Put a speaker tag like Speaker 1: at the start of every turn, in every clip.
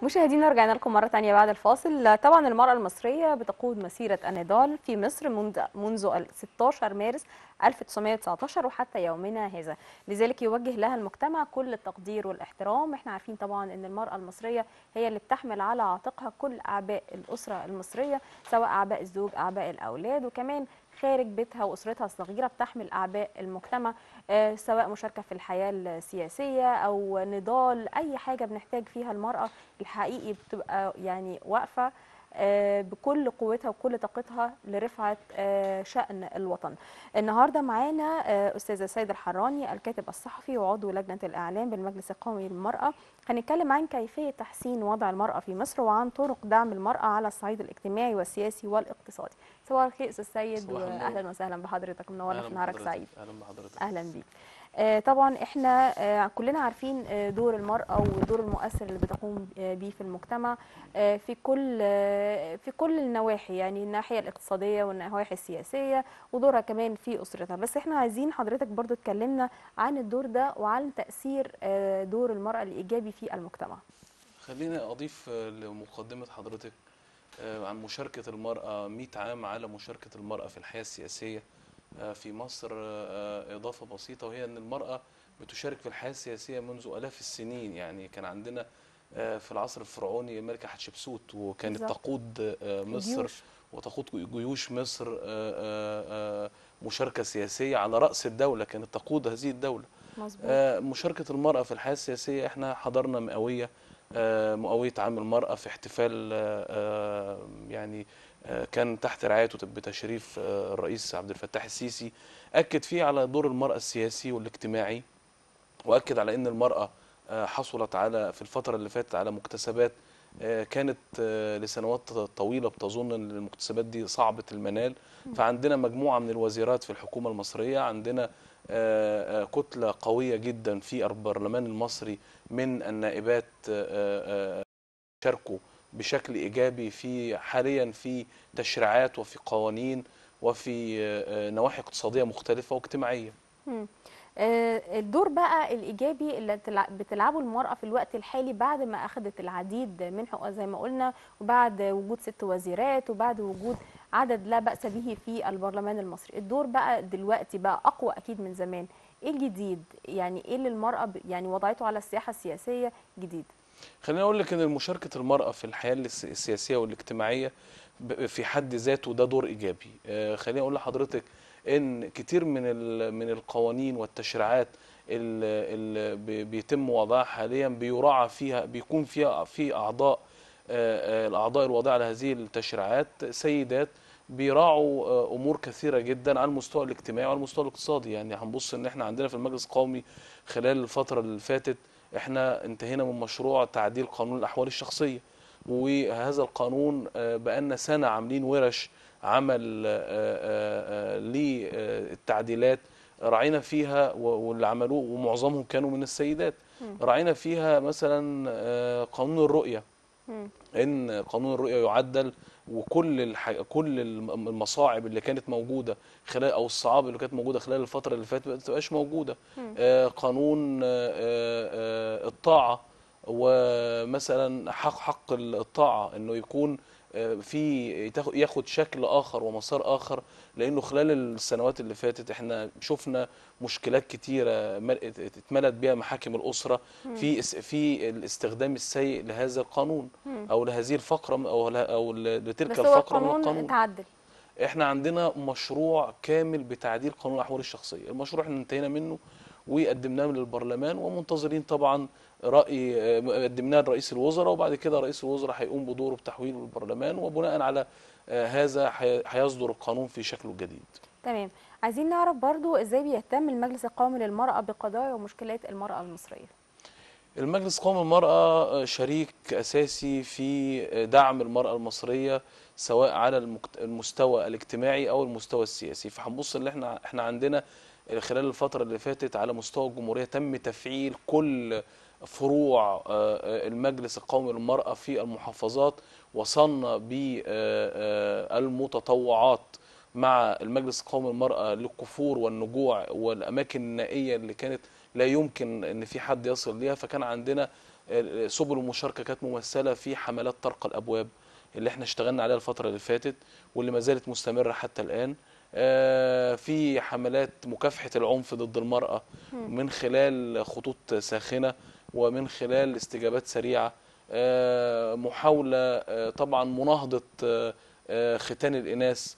Speaker 1: مشاهدينا رجعنا لكم مرة تانية بعد الفاصل طبعا المرأة المصرية بتقود مسيرة النضال في مصر منذ منذ ال 16 مارس 1919 وحتى يومنا هذا لذلك يوجه لها المجتمع كل التقدير والاحترام احنا عارفين طبعا ان المرأة المصرية هي اللي بتحمل على عاتقها كل أعباء الأسرة المصرية سواء أعباء الزوج أعباء الأولاد وكمان خارج بيتها واسرتها الصغيره بتحمل اعباء المجتمع آه، سواء مشاركه في الحياه السياسيه او نضال اي حاجه بنحتاج فيها المراه الحقيقي بتبقى يعني واقفه آه، بكل قوتها وكل طاقتها لرفعه آه، شان الوطن. النهارده معانا آه، استاذه سيد الحراني الكاتب الصحفي وعضو لجنه الاعلام بالمجلس القومي للمراه هنتكلم عن كيفيه تحسين وضع المراه في مصر وعن طرق دعم المراه على الصعيد الاجتماعي والسياسي والاقتصادي. صباح الخير استاذ سيد
Speaker 2: صباح النور.
Speaker 1: واهلا وسهلا بحضرتك منورنا
Speaker 2: أهلاً
Speaker 1: في نهارك
Speaker 2: بحضرتك.
Speaker 1: سعيد.
Speaker 2: اهلا بحضرتك
Speaker 1: اهلا بيك آه، طبعا احنا آه، كلنا عارفين آه، دور المرأة والدور المؤثر اللي بتقوم آه، بيه في المجتمع آه، في كل آه، في كل النواحي يعني الناحية الاقتصادية والنواحي السياسية ودورها كمان في أسرتها بس احنا عايزين حضرتك برضو تكلمنا عن الدور ده وعن تأثير آه، دور المرأة الإيجابي في المجتمع
Speaker 2: خليني اضيف آه، لمقدمه حضرتك آه، عن مشاركه المراه 100 عام على مشاركه المراه في الحياه السياسيه آه، في مصر آه، اضافه بسيطه وهي ان المراه بتشارك في الحياه السياسيه منذ الاف السنين يعني كان عندنا آه، في العصر الفرعوني الملكه حتشبسوت وكانت
Speaker 1: بالظبط.
Speaker 2: تقود آه، مصر
Speaker 1: الجيوش.
Speaker 2: وتقود جيوش مصر آه، آه، آه، مشاركه سياسيه على راس الدوله كانت تقود هذه الدوله
Speaker 1: مظبوط
Speaker 2: آه، مشاركة المرأة في الحياة السياسية احنا حضرنا مئوية آه، مئوية عام المرأة في احتفال آه، آه، يعني آه، كان تحت رعاية بتشريف آه، الرئيس عبد الفتاح السيسي أكد فيه على دور المرأة السياسي والاجتماعي وأكد على أن المرأة آه، حصلت على في الفترة اللي فاتت على مكتسبات آه، كانت آه، لسنوات طويلة بتظن أن المكتسبات دي صعبة المنال فعندنا مجموعة من الوزيرات في الحكومة المصرية عندنا آه، آه، كتلة قوية جدا في البرلمان المصري من النائبات آه، آه، شاركوا بشكل إيجابي في حاليا في تشريعات وفي قوانين وفي آه، آه، نواحي اقتصادية مختلفة واجتماعية
Speaker 1: مم. آه، الدور بقى الإيجابي اللي تلع- بتلعبه المرأة في الوقت الحالي بعد ما أخذت العديد من حقوقها زي ما قلنا وبعد وجود ست وزيرات وبعد وجود عدد لا بأس به في البرلمان المصري الدور بقى دلوقتي بقى أقوى أكيد من زمان إيه الجديد يعني إيه اللي المرأة ب- يعني وضعته على الساحة السياسية جديد
Speaker 2: خليني اقول لك ان مشاركه المراه في الحياه الس- السياسيه والاجتماعيه ب- في حد ذاته ده دور ايجابي آه، خليني اقول لحضرتك ان كتير من ال- من القوانين والتشريعات اللي بيتم وضعها حاليا بيراعى فيها بيكون فيها في اعضاء آه، آه، الاعضاء الواضعه على هذه التشريعات سيدات بيراعوا آه، امور كثيره جدا على المستوى الاجتماعي وعلى المستوى الاقتصادي يعني هنبص ان احنا عندنا في المجلس القومي خلال الفتره اللي فاتت احنا انتهينا من مشروع تعديل قانون الاحوال الشخصيه وهذا القانون آه، بقالنا سنه عاملين ورش عمل آه، آه، آه، للتعديلات راعينا فيها و- واللي عملوه ومعظمهم كانوا من السيدات راعينا فيها مثلا آه، قانون الرؤيه
Speaker 1: مم.
Speaker 2: ان قانون الرؤيه يعدل وكل الح... كل الم- المصاعب اللي كانت موجوده خلال او الصعاب اللي كانت موجوده خلال الفتره اللي فاتت ما تبقاش موجوده آه قانون آه آه الطاعه ومثلا حق حق الطاعه انه يكون آه، في تاخ- ياخد شكل اخر ومسار اخر لانه خلال السنوات اللي فاتت احنا شفنا مشكلات كتيره مل- اتملت بها محاكم الاسره في اس- في الاستخدام السيء لهذا القانون او لهذه الفقره من- او ل- او ل- لتلك
Speaker 1: بس هو
Speaker 2: الفقره من
Speaker 1: القانون
Speaker 2: القانون
Speaker 1: اتعدل
Speaker 2: احنا عندنا مشروع كامل بتعديل قانون الاحوال الشخصيه المشروع احنا انتهينا منه وقدمناه للبرلمان ومنتظرين طبعا راي آه، قدمناه لرئيس الوزراء وبعد كده رئيس الوزراء هيقوم بدوره بتحويله للبرلمان وبناء على آه، هذا هي- هيصدر القانون في شكله الجديد
Speaker 1: تمام عايزين نعرف برضو إزاي بيهتم المجلس القومي للمرأة بقضايا ومشكلات المرأة المصرية
Speaker 2: المجلس قومي المرأة شريك أساسي في دعم المرأة المصرية سواء على المكت- المستوى الاجتماعي أو المستوى السياسي فهنبص اللي احنا احنا عندنا خلال الفترة اللي فاتت على مستوى الجمهورية تم تفعيل كل فروع آه، آه، المجلس القومي للمرأة في المحافظات وصلنا بالمتطوعات مع المجلس القومي للمرأة للكفور والنجوع والأماكن النائية اللي كانت لا يمكن ان في حد يصل ليها فكان عندنا ال- سبل المشاركه كانت ممثله في حملات طرق الابواب اللي احنا اشتغلنا عليها الفتره اللي فاتت واللي ما زالت مستمره حتى الان آه، في حملات مكافحه العنف ضد المراه من خلال خطوط ساخنه ومن خلال استجابات سريعه آه، محاوله آه، طبعا مناهضه آه، آه، ختان الاناث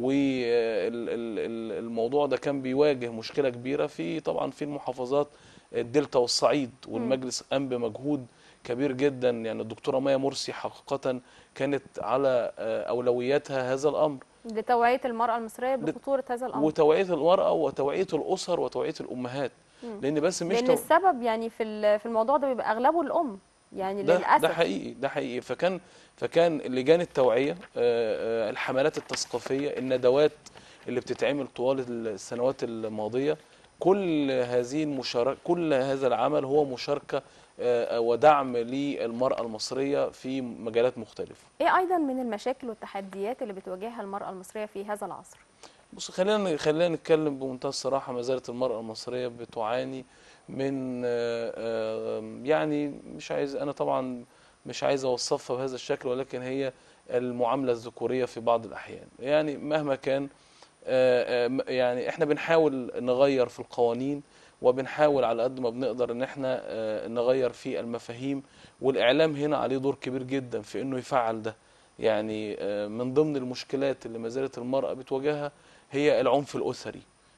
Speaker 2: والموضوع ده كان بيواجه مشكله كبيره في طبعا في المحافظات الدلتا والصعيد والمجلس قام بمجهود كبير جدا يعني الدكتوره مايا مرسي حقيقه كانت على آه، اولوياتها هذا الامر
Speaker 1: لتوعيه المراه المصريه بخطوره هذا الامر
Speaker 2: وتوعيه المراه وتوعيه الاسر وتوعيه الامهات لان بس مش
Speaker 1: لان
Speaker 2: تو...
Speaker 1: السبب يعني في ال- في الموضوع ده بيبقى اغلبه الام يعني
Speaker 2: ده
Speaker 1: للاسف
Speaker 2: ده حقيقي ده حقيقي فكان فكان لجان التوعيه آه، آه، الحملات التثقيفيه الندوات اللي بتتعمل طوال السنوات الماضيه كل هذه المشاركه كل هذا العمل هو مشاركه آه، ودعم للمراه المصريه في مجالات مختلفه
Speaker 1: ايه ايضا من المشاكل والتحديات اللي بتواجهها المراه المصريه في هذا العصر
Speaker 2: بص خلينا خلينا نتكلم بمنتهى الصراحه ما زالت المراه المصريه بتعاني من آه، آه، يعني مش عايز انا طبعا مش عايز اوصفها بهذا الشكل ولكن هي المعامله الذكوريه في بعض الاحيان يعني مهما كان آه، آه، يعني احنا بنحاول نغير في القوانين وبنحاول على قد ما بنقدر ان احنا آه، نغير في المفاهيم والاعلام هنا عليه دور كبير جدا في انه يفعل ده يعني آه، من ضمن المشكلات اللي ما زالت المرأة بتواجهها هي العنف الأسري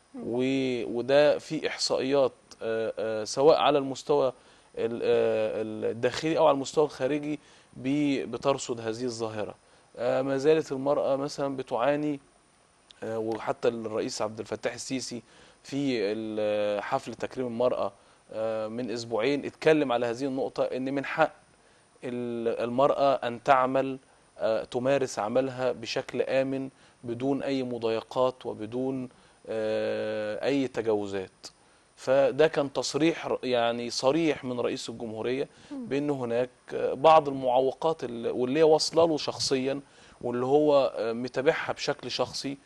Speaker 2: و- وده في إحصائيات آه، آه، سواء على المستوى ال- آه، الداخلي أو على المستوى الخارجي بي- بترصد هذه الظاهرة آه، ما زالت المرأة مثلا بتعاني آه، وحتى الرئيس عبد الفتاح السيسي في ال- حفل تكريم المرأة آه، من أسبوعين اتكلم على هذه النقطة إن من حق ال- المرأة أن تعمل آه، تمارس عملها بشكل آمن بدون أي مضايقات وبدون آه، أي تجاوزات فده كان تصريح ر- يعني صريح من رئيس الجمهورية بأن هناك آه، بعض المعوقات اللي- واللي هي واصلة له شخصيا واللي هو آه، متابعها بشكل شخصي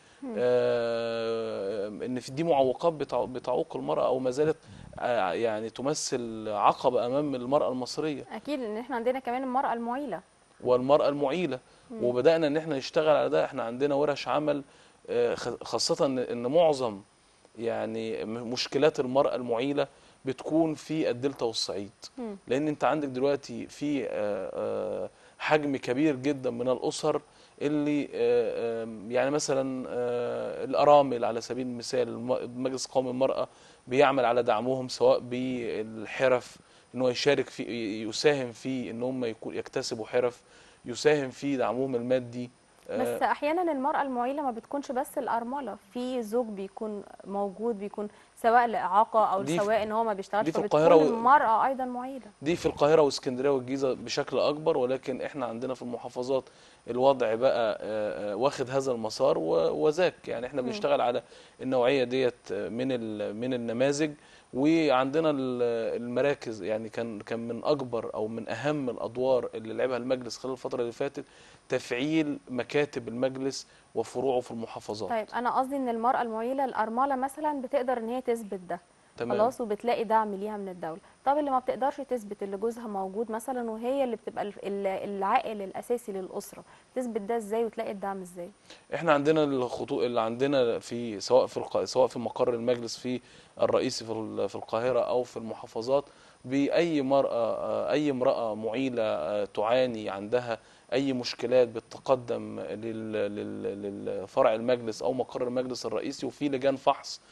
Speaker 2: آه، ان في دي معوقات بتع- بتعوق المرأة او ما زالت آه، يعني تمثل عقبة امام المرأة المصرية
Speaker 1: اكيد لان احنا عندنا كمان المراه المعيله
Speaker 2: والمرأة المعيلة وبدأنا ان احنا نشتغل على ده احنا عندنا ورش عمل آه، خ- خاصة ان إن معظم يعني م- مشكلات المرأة المعيلة بتكون في الدلتا والصعيد
Speaker 1: مم.
Speaker 2: لان انت عندك دلوقتي في آه، آه، حجم كبير جدا من الاسر اللي آه، آم، يعني مثلا آه، الارامل على سبيل المثال الم- مجلس قومي المراه بيعمل على دعمهم سواء بالحرف ان هو يشارك في يساهم في ان هم يكون يكتسبوا حرف يساهم في دعمهم المادي آه،
Speaker 1: بس احيانا المراه المعيله ما بتكونش بس الارمله في زوج بيكون موجود بيكون سواء لاعاقه او
Speaker 2: دي في-
Speaker 1: سواء ان هو ما بيشتغلش
Speaker 2: دي في
Speaker 1: فبتكون
Speaker 2: القاهرة و-
Speaker 1: المراه ايضا معيله
Speaker 2: دي في القاهرة واسكندرية والجيزة بشكل أكبر ولكن إحنا عندنا في المحافظات الوضع بقى آه، آه، واخد هذا المسار و- وذاك يعني إحنا بنشتغل على النوعية ديت آه، من ال- من النماذج وعندنا ال- المراكز يعني كان كان من أكبر أو من أهم الأدوار اللي لعبها المجلس خلال الفترة اللي فاتت تفعيل مكاتب المجلس وفروعه في المحافظات
Speaker 1: طيب انا قصدي ان المراه المعيله الارمله مثلا بتقدر ان هي تثبت ده
Speaker 2: تمام
Speaker 1: خلاص وبتلاقي دعم ليها من الدوله طب اللي ما بتقدرش تثبت اللي جوزها موجود مثلا وهي اللي بتبقى الف- ال- العائل الاساسي للاسره تثبت ده ازاي وتلاقي الدعم ازاي
Speaker 2: احنا عندنا الخطوط اللي عندنا في سواء في الق... سواء في مقر المجلس في الرئيسي في ال- في القاهره او في المحافظات باي مراه اي امراه معيله آه، تعاني عندها اي مشكلات بتتقدم لل... لل... للفرع المجلس او مقر المجلس الرئيسي وفي لجان فحص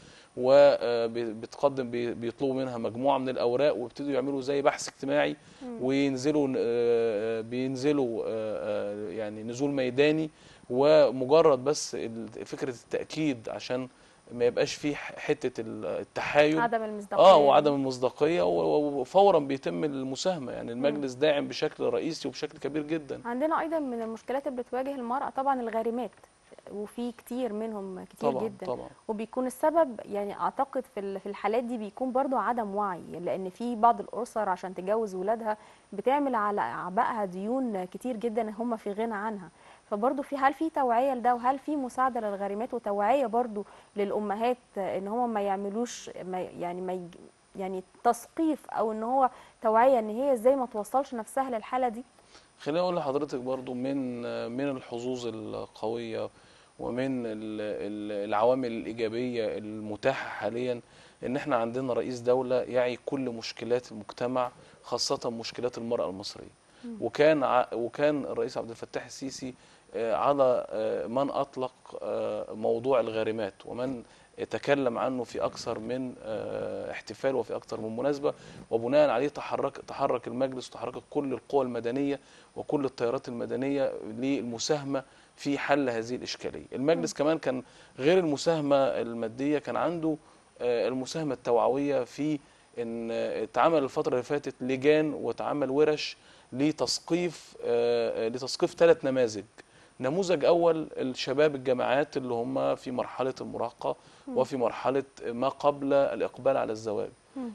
Speaker 2: وبتقدم بيطلبوا منها مجموعه من الاوراق ويبتدوا يعملوا زي بحث اجتماعي وينزلوا آه، بينزلوا آه، آه، يعني نزول ميداني ومجرد بس ال- فكره التاكيد عشان ما يبقاش فيه حته ال- التحايل
Speaker 1: عدم المصداقيه
Speaker 2: اه وعدم المصداقيه و- و- وفورا بيتم المساهمه يعني المجلس داعم بشكل رئيسي وبشكل كبير جدا
Speaker 1: عندنا ايضا من المشكلات اللي بتواجه المراه طبعا الغارمات وفي كتير منهم كتير
Speaker 2: طبعا
Speaker 1: جدا
Speaker 2: طبعا
Speaker 1: وبيكون السبب يعني اعتقد في ال- في الحالات دي بيكون برضو عدم وعي لان في بعض الاسر عشان تجوز ولادها بتعمل على اعبائها ديون كتير جدا هم في غنى عنها فبرضو في هل في توعيه لده وهل في مساعده للغارمات وتوعيه برضو للامهات ان هم ما يعملوش ما يعني ما يج- يعني تثقيف او ان هو توعيه ان هي ازاي ما توصلش نفسها للحاله دي
Speaker 2: خليني اقول لحضرتك برضو من من الحظوظ القويه ومن ال- ال- العوامل الايجابيه المتاحه حاليا ان احنا عندنا رئيس دوله يعي كل مشكلات المجتمع خاصه مشكلات المراه المصريه وكان ع- وكان الرئيس عبد الفتاح السيسي آه، على آه، من اطلق آه، موضوع الغارمات ومن تكلم عنه في اكثر من آه، احتفال وفي اكثر من مناسبه وبناء عليه تحرك تحرك المجلس وتحركت كل القوى المدنيه وكل التيارات المدنيه للمساهمه في حل هذه الاشكاليه. المجلس كمان كان غير المساهمه الماديه كان عنده آه، المساهمه التوعويه في ان آه، اتعمل الفتره اللي فاتت لجان واتعمل ورش لتثقيف آه، آه، لتثقيف ثلاث نماذج. نموذج اول الشباب الجامعات اللي هم في مرحله المراهقه وفي مرحله ما قبل الاقبال على الزواج.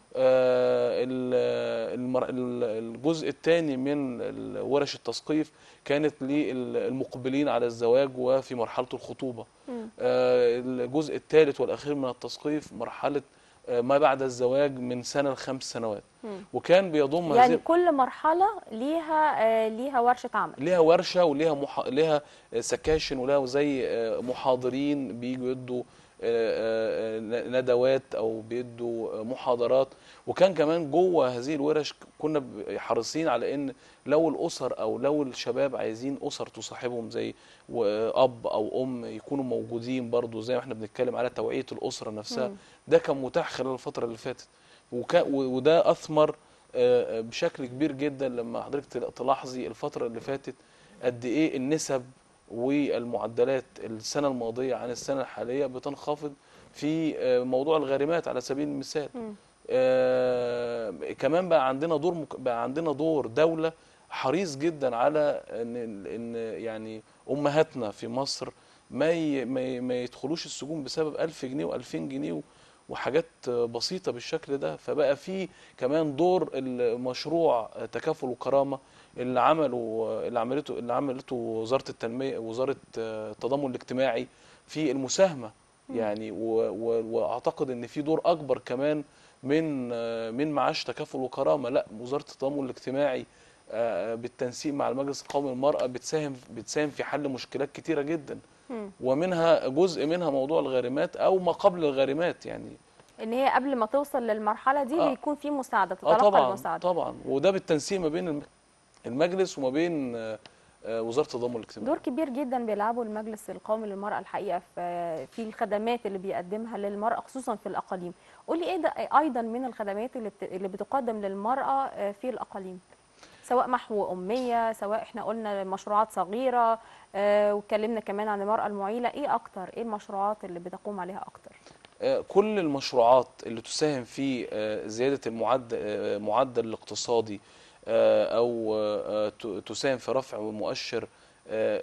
Speaker 2: آه، ال- المر- ال- الجزء الثاني من ال- ورش التثقيف كانت للمقبلين على الزواج وفي مرحله الخطوبه. آه، الجزء الثالث والاخير من التثقيف مرحله آه، ما بعد الزواج من سنه لخمس سنوات. وكان بيضم
Speaker 1: يعني
Speaker 2: هذه
Speaker 1: كل مرحله ليها آه، ليها ورشه عمل
Speaker 2: ليها ورشه وليها مح... ليها سكاشن ولها زي آه، محاضرين بيجوا يدوا آه، آه، ندوات او بيدوا آه، محاضرات وكان كمان جوه هذه الورش كنا ب- حريصين على ان لو الاسر او لو الشباب عايزين اسر تصاحبهم زي و- اب او ام يكونوا موجودين برضو زي ما احنا بنتكلم على توعيه الاسره نفسها
Speaker 1: مم.
Speaker 2: ده كان متاح خلال الفتره اللي فاتت وكا و- وده اثمر آه، آه، بشكل كبير جدا لما حضرتك تلا- تلاحظي الفتره اللي فاتت قد ايه النسب والمعدلات السنه الماضيه عن السنه الحاليه بتنخفض في آه، موضوع الغارمات على سبيل المثال
Speaker 1: مم.
Speaker 2: آه، كمان بقى عندنا دور مك- بقى عندنا دور دولة حريص جدا على ان ان يعني امهاتنا في مصر ما ي- ما ي- ما يدخلوش السجون بسبب 1000 جنيه و2000 جنيه وحاجات بسيطة بالشكل ده فبقى في كمان دور المشروع تكافل وكرامة اللي عمله اللي عملته اللي عملته وزارة التنمية وزارة التضامن الاجتماعي في المساهمة يعني و- و- واعتقد ان في دور اكبر كمان من من معاش تكافل وكرامه لا وزاره التضامن الاجتماعي آه، بالتنسيق مع المجلس القومي للمراه بتساهم بتساهم في حل مشكلات كتيره جدا
Speaker 1: مم.
Speaker 2: ومنها جزء منها موضوع الغارمات او ما قبل الغارمات يعني
Speaker 1: ان هي قبل ما توصل للمرحله دي
Speaker 2: آه.
Speaker 1: بيكون في مساعده
Speaker 2: اه
Speaker 1: تتلقى
Speaker 2: طبعا
Speaker 1: المساعده
Speaker 2: طبعا وده بالتنسيق ما بين الم- المجلس وما بين آه، آه، وزاره التضامن الاجتماعي
Speaker 1: دور كبير جدا بيلعبه المجلس القومي للمرأة الحقيقة في في الخدمات اللي بيقدمها للمرأة خصوصا في الأقاليم قولي ايه ده أيضا من الخدمات اللي بت- اللي بتقدم للمرأة آه، في الأقاليم سواء محو أمية سواء احنا قلنا مشروعات صغيرة آه، واتكلمنا كمان عن المرأة المعيلة ايه أكتر ايه المشروعات اللي بتقوم عليها أكتر
Speaker 2: آه، كل المشروعات اللي تساهم في آه، زيادة المعدل آه، معدل الاقتصادي آه، أو آه، ت- تساهم في رفع مؤشر آه،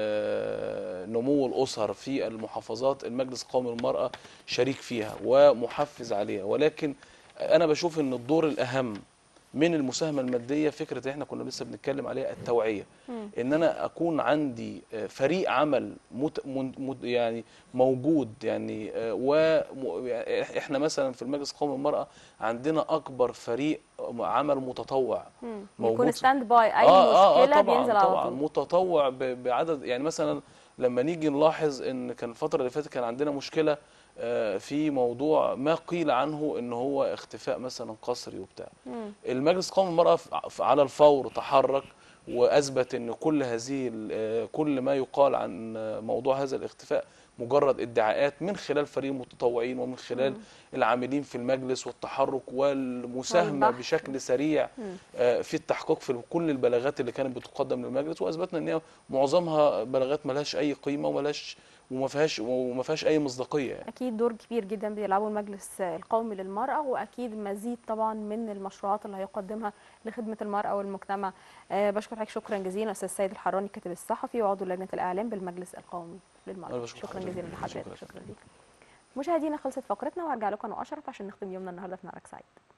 Speaker 2: آه، نمو الأسر في المحافظات المجلس القومي للمرأة شريك فيها ومحفز عليها ولكن أنا بشوف إن الدور الأهم من المساهمة المادية فكرة اللي احنا كنا لسه بنتكلم عليها التوعية
Speaker 1: مم.
Speaker 2: ان انا اكون عندي آه، فريق عمل مت من مت يعني موجود يعني آه، و م- يعني احنا مثلا في المجلس القومي للمرأة عندنا اكبر فريق عمل متطوع
Speaker 1: مم.
Speaker 2: موجود.
Speaker 1: يكون ستاند باي أي
Speaker 2: آه
Speaker 1: مشكلة
Speaker 2: آه طبعا
Speaker 1: بينزل على
Speaker 2: طبعا
Speaker 1: طول
Speaker 2: متطوع ب- بعدد يعني مثلا لما نيجي نلاحظ ان كان الفتره اللي فاتت كان عندنا مشكله آه، في موضوع ما قيل عنه ان هو اختفاء مثلا قسري وبتاع
Speaker 1: مم.
Speaker 2: المجلس القومي للمرأة ف- ف- على الفور تحرك وأثبت أن كل هذه ال- آه، كل ما يقال عن آه، موضوع هذا الاختفاء مجرد ادعاءات من خلال فريق المتطوعين ومن خلال
Speaker 1: مم.
Speaker 2: العاملين في المجلس والتحرك والمساهمة
Speaker 1: والبحث.
Speaker 2: بشكل سريع
Speaker 1: مم.
Speaker 2: آه، في التحقيق في كل البلاغات اللي كانت بتقدم للمجلس واثبتنا ان هي معظمها بلاغات ملهاش اي قيمه وملهاش وما فيهاش وما فيهاش اي مصداقيه يعني.
Speaker 1: اكيد دور كبير جدا بيلعبه المجلس القومي للمراه واكيد مزيد طبعا من المشروعات اللي هيقدمها لخدمه المراه والمجتمع أه بشكر حضرتك شكرا جزيلا استاذ سيد الحراني الكاتب الصحفي وعضو لجنه الاعلام بالمجلس القومي
Speaker 2: أنا
Speaker 1: للمراه
Speaker 2: بشكر
Speaker 1: شكرا
Speaker 2: حضرتك.
Speaker 1: جزيلا لحضرتك
Speaker 2: شكرا.
Speaker 1: شكرا ليك مشاهدينا خلصت فقرتنا وهرجع لكم انا واشرف عشان نختم يومنا النهارده في نهارك سعيد